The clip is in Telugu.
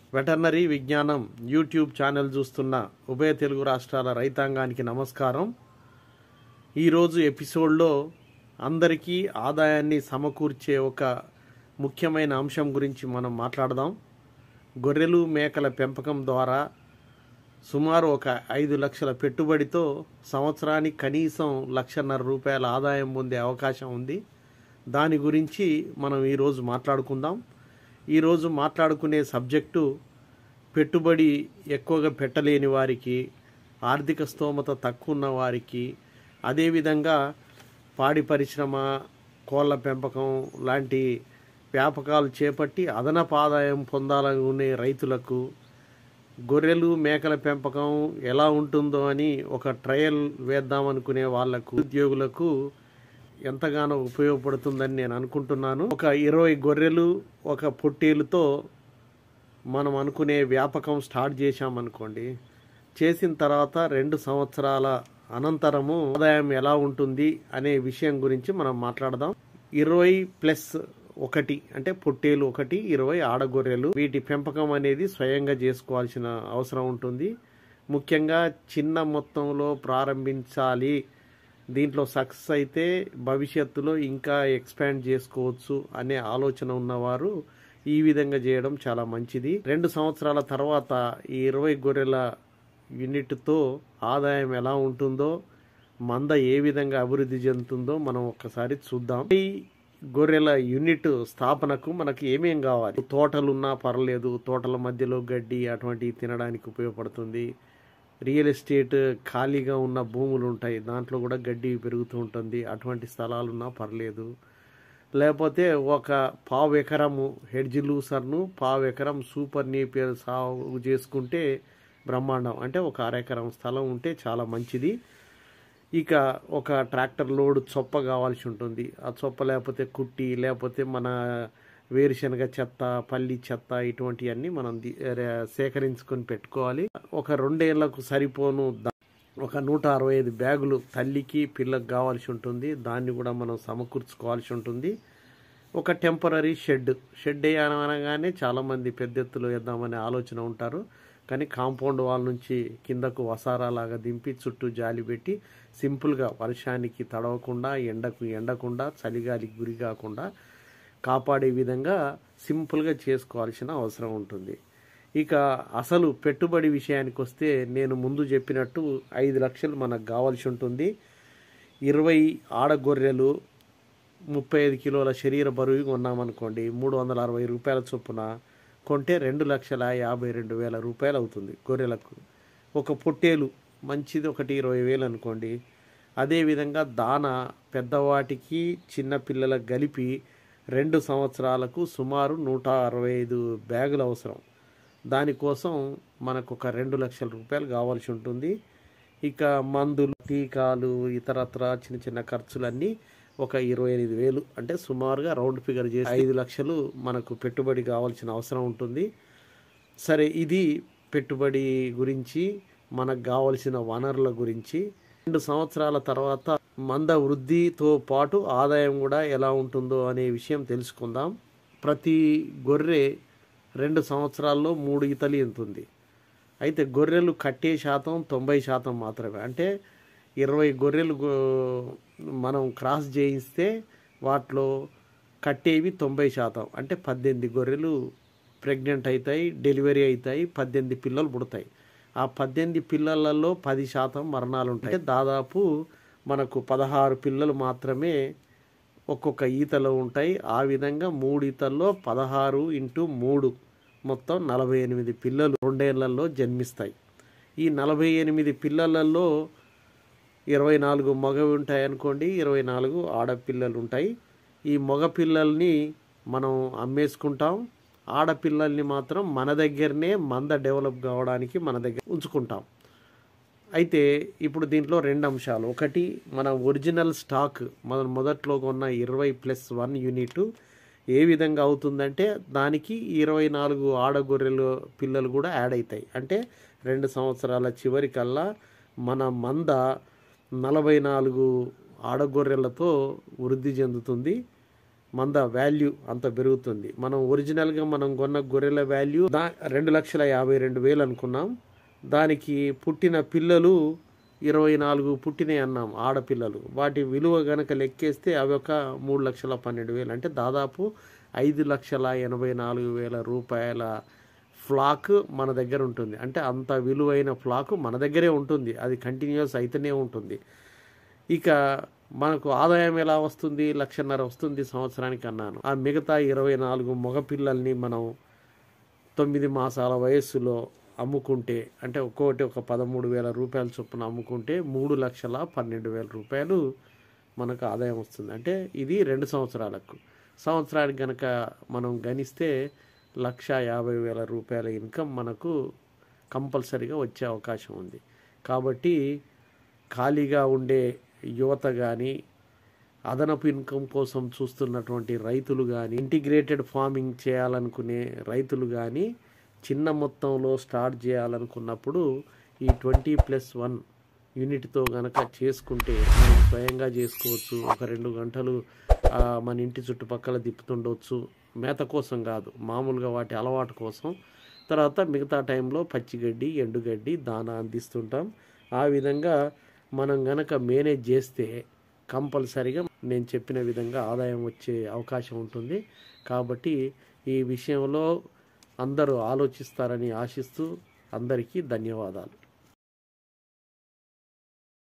వెటర్నరీ విజ్ఞానం యూట్యూబ్ ఛానల్ చూస్తున్న ఉభయ తెలుగు రాష్ట్రాల రైతాంగానికి నమస్కారం ఈరోజు ఎపిసోడ్లో అందరికీ ఆదాయాన్ని సమకూర్చే ఒక ముఖ్యమైన అంశం గురించి మనం మాట్లాడదాం గొర్రెలు మేకల పెంపకం ద్వారా సుమారు ఒక ఐదు లక్షల పెట్టుబడితో సంవత్సరానికి కనీసం లక్షన్నర రూపాయల ఆదాయం పొందే అవకాశం ఉంది దాని గురించి మనం ఈరోజు మాట్లాడుకుందాం ఈరోజు మాట్లాడుకునే సబ్జెక్టు పెట్టుబడి ఎక్కువగా పెట్టలేని వారికి ఆర్థిక స్తోమత తక్కువ ఉన్న వారికి అదేవిధంగా పాడి పరిశ్రమ కోళ్ళ పెంపకం లాంటి వ్యాపకాలు చేపట్టి అదనపు ఆదాయం పొందాలనుకునే రైతులకు గొర్రెలు మేకల పెంపకం ఎలా ఉంటుందో అని ఒక ట్రయల్ వేద్దామనుకునే వాళ్లకు ఉద్యోగులకు ఎంతగానో ఉపయోగపడుతుందని నేను అనుకుంటున్నాను ఒక ఇరవై గొర్రెలు ఒక పొట్టేలుతో మనం అనుకునే వ్యాపకం స్టార్ట్ చేశామనుకోండి చేసిన తర్వాత రెండు సంవత్సరాల అనంతరము ఆదాయం ఎలా ఉంటుంది అనే విషయం గురించి మనం మాట్లాడదాం ఇరవై ప్లస్ ఒకటి అంటే పొట్టేలు ఒకటి ఇరవై ఆడగొర్రెలు వీటి పెంపకం అనేది స్వయంగా చేసుకోవాల్సిన అవసరం ఉంటుంది ముఖ్యంగా చిన్న మొత్తంలో ప్రారంభించాలి దీంట్లో సక్సెస్ అయితే భవిష్యత్తులో ఇంకా ఎక్స్పాండ్ చేసుకోవచ్చు అనే ఆలోచన ఉన్నవారు ఈ విధంగా చేయడం చాలా మంచిది రెండు సంవత్సరాల తర్వాత ఈ ఇరవై గొర్రెల యూనిట్తో ఆదాయం ఎలా ఉంటుందో మంద ఏ విధంగా అభివృద్ధి చెందుతుందో మనం ఒక్కసారి చూద్దాం ఈ గొర్రెల యూనిట్ స్థాపనకు మనకి ఏమేం కావాలి తోటలున్నా పర్లేదు తోటల మధ్యలో గడ్డి అటువంటివి తినడానికి ఉపయోగపడుతుంది రియల్ ఎస్టేట్ ఖాళీగా ఉన్న భూములు ఉంటాయి దాంట్లో కూడా గడ్డి పెరుగుతూ ఉంటుంది అటువంటి స్థలాలు ఉన్నా పర్లేదు లేకపోతే ఒక పావు ఎకరము హెడ్జ్ లూసర్ను పావు ఎకరం సూపర్ నేపియర్ సాగు చేసుకుంటే బ్రహ్మాండం అంటే ఒక అరెకరం స్థలం ఉంటే చాలా మంచిది ఇక ఒక ట్రాక్టర్ లోడ్ చొప్ప కావాల్సి ఉంటుంది ఆ చొప్ప లేకపోతే కుట్టి లేకపోతే మన వేరుశనగ చెత్త పల్లి చెత్త ఇటువంటివన్నీ మనం ది- రే- సేకరించుకొని పెట్టుకోవాలి ఒక రెండేళ్లకు సరిపోను ద- ఒక నూట అరవై ఐదు బ్యాగులు తల్లికి పిల్లకి కావాల్సి ఉంటుంది దాన్ని కూడా మనం సమకూర్చుకోవాల్సి ఉంటుంది ఒక టెంపరీ షెడ్ షెడ్ అనగానే చాలామంది పెద్ద ఎత్తులో వేద్దామనే ఆలోచన ఉంటారు కానీ కాంపౌండ్ వాల్ నుంచి కిందకు వసారాలాగా దింపి చుట్టూ జాలి పెట్టి సింపుల్గా వర్షానికి తడవకుండా ఎండకు ఎండకుండా చలిగాలికి గురి కాకుండా కాపాడే విధంగా సింపుల్గా చేసుకోవాల్సిన అవసరం ఉంటుంది ఇక అసలు పెట్టుబడి విషయానికి వస్తే నేను ముందు చెప్పినట్టు ఐదు లక్షలు మనకు కావాల్సి ఉంటుంది ఇరవై ఆడగొర్రెలు ముప్పై ఐదు కిలోల శరీర బరువు కొన్నామనుకోండి మూడు వందల అరవై రూపాయల చొప్పున కొంటే రెండు లక్షల యాభై రెండు వేల రూపాయలు అవుతుంది గొర్రెలకు ఒక పొట్టేలు మంచిది ఒకటి ఇరవై వేలు అనుకోండి అదేవిధంగా దాన పెద్దవాటికి చిన్న పిల్లలకు కలిపి రెండు సంవత్సరాలకు సుమారు నూట అరవై ఐదు బ్యాగులు అవసరం దానికోసం మనకు ఒక రెండు లక్షల రూపాయలు కావాల్సి ఉంటుంది ఇక మందులు టీకాలు ఇతరత్ర చిన్న చిన్న ఖర్చులన్నీ ఒక ఇరవై ఎనిమిది వేలు అంటే సుమారుగా రౌండ్ ఫిగర్ చేసి ఐదు లక్షలు మనకు పెట్టుబడి కావాల్సిన అవసరం ఉంటుంది సరే ఇది పెట్టుబడి గురించి మనకు కావలసిన వనరుల గురించి రెండు సంవత్సరాల తర్వాత మంద వృద్ధితో పాటు ఆదాయం కూడా ఎలా ఉంటుందో అనే విషయం తెలుసుకుందాం ప్రతి గొర్రె రెండు సంవత్సరాల్లో మూడు ఈతలు ఎంతుంది అయితే గొర్రెలు కట్టే శాతం తొంభై శాతం మాత్రమే అంటే ఇరవై గొర్రెలు గో- మనం క్రాస్ చేయిస్తే వాటిలో కట్టేవి తొంభై శాతం అంటే పద్దెనిమిది గొర్రెలు ప్రెగ్నెంట్ అవుతాయి డెలివరీ అవుతాయి పద్దెనిమిది పిల్లలు పుడతాయి ఆ పద్దెనిమిది పిల్లలలో పది శాతం మరణాలు ఉంటాయి అంటే దాదాపు మనకు పదహారు పిల్లలు మాత్రమే ఒక్కొక్క ఈతలో ఉంటాయి ఆ విధంగా మూడు ఈతల్లో పదహారు ఇంటూ మూడు మొత్తం నలభై ఎనిమిది పిల్లలు రెండేళ్లలో జన్మిస్తాయి ఈ నలభై ఎనిమిది పిల్లలలో ఇరవై నాలుగు మగవి ఉంటాయి అనుకోండి ఇరవై నాలుగు ఆడపిల్లలు ఉంటాయి ఈ మగ పిల్లల్ని మనం అమ్మేసుకుంటాం ఆడపిల్లల్ని మాత్రం మన దగ్గరనే మంద డెవలప్ కావడానికి మన దగ్గర ఉంచుకుంటాం అయితే ఇప్పుడు దీంట్లో రెండు అంశాలు ఒకటి మన ఒరిజినల్ స్టాక్ మన మొదట్లో కొన్న ఇరవై ప్లస్ వన్ యూనిట్ ఏ విధంగా అవుతుందంటే దానికి ఇరవై నాలుగు ఆడగొర్రెలు పిల్లలు కూడా యాడ్ అవుతాయి అంటే రెండు సంవత్సరాల చివరికల్లా మన మంద నలభై నాలుగు ఆడగొర్రెలతో వృద్ధి చెందుతుంది మంద వాల్యూ అంత పెరుగుతుంది మనం ఒరిజినల్గా మనం కొన్న గొర్రెల వాల్యూ దా రెండు లక్షల యాభై రెండు వేలు అనుకున్నాం దానికి పుట్టిన పిల్లలు ఇరవై నాలుగు పుట్టినాయి అన్నాం ఆడపిల్లలు వాటి విలువ గనక లెక్కేస్తే అవి ఒక మూడు లక్షల పన్నెండు వేలు అంటే దాదాపు ఐదు లక్షల ఎనభై నాలుగు వేల రూపాయల ఫ్లాక్ మన దగ్గర ఉంటుంది అంటే అంత విలువైన ఫ్లాక్ మన దగ్గరే ఉంటుంది అది కంటిన్యూస్ అయితేనే ఉంటుంది ఇక మనకు ఆదాయం ఎలా వస్తుంది లక్షన్నర వస్తుంది సంవత్సరానికి అన్నాను ఆ మిగతా ఇరవై నాలుగు మగపిల్లల్ని మనం తొమ్మిది మాసాల వయస్సులో అమ్ముకుంటే అంటే ఒక్కొక్కటి ఒక పదమూడు వేల రూపాయల చొప్పున అమ్ముకుంటే మూడు లక్షల పన్నెండు వేల రూపాయలు మనకు ఆదాయం వస్తుంది అంటే ఇది రెండు సంవత్సరాలకు సంవత్సరానికి కనుక మనం గణిస్తే లక్ష యాభై వేల రూపాయల ఇన్కమ్ మనకు కంపల్సరీగా వచ్చే అవకాశం ఉంది కాబట్టి ఖాళీగా ఉండే యువత కానీ అదనపు ఇన్కమ్ కోసం చూస్తున్నటువంటి రైతులు కానీ ఇంటిగ్రేటెడ్ ఫార్మింగ్ చేయాలనుకునే రైతులు కానీ చిన్న మొత్తంలో స్టార్ట్ చేయాలనుకున్నప్పుడు ఈ ట్వంటీ ప్లస్ వన్ యూనిట్తో గనక చేసుకుంటే మనం స్వయంగా చేసుకోవచ్చు ఒక రెండు గంటలు ఆ, మన ఇంటి చుట్టుపక్కల తిప్పుతుండవచ్చు మేత కోసం కాదు మామూలుగా వాటి అలవాటు కోసం తర్వాత మిగతా టైంలో పచ్చిగడ్డి ఎండుగడ్డి దానా అందిస్తుంటాం ఆ విధంగా మనం గనక మేనేజ్ చేస్తే కంపల్సరిగా నేను చెప్పిన విధంగా ఆదాయం వచ్చే అవకాశం ఉంటుంది కాబట్టి ఈ విషయంలో అందరూ ఆలోచిస్తారని ఆశిస్తూ అందరికీ ధన్యవాదాలు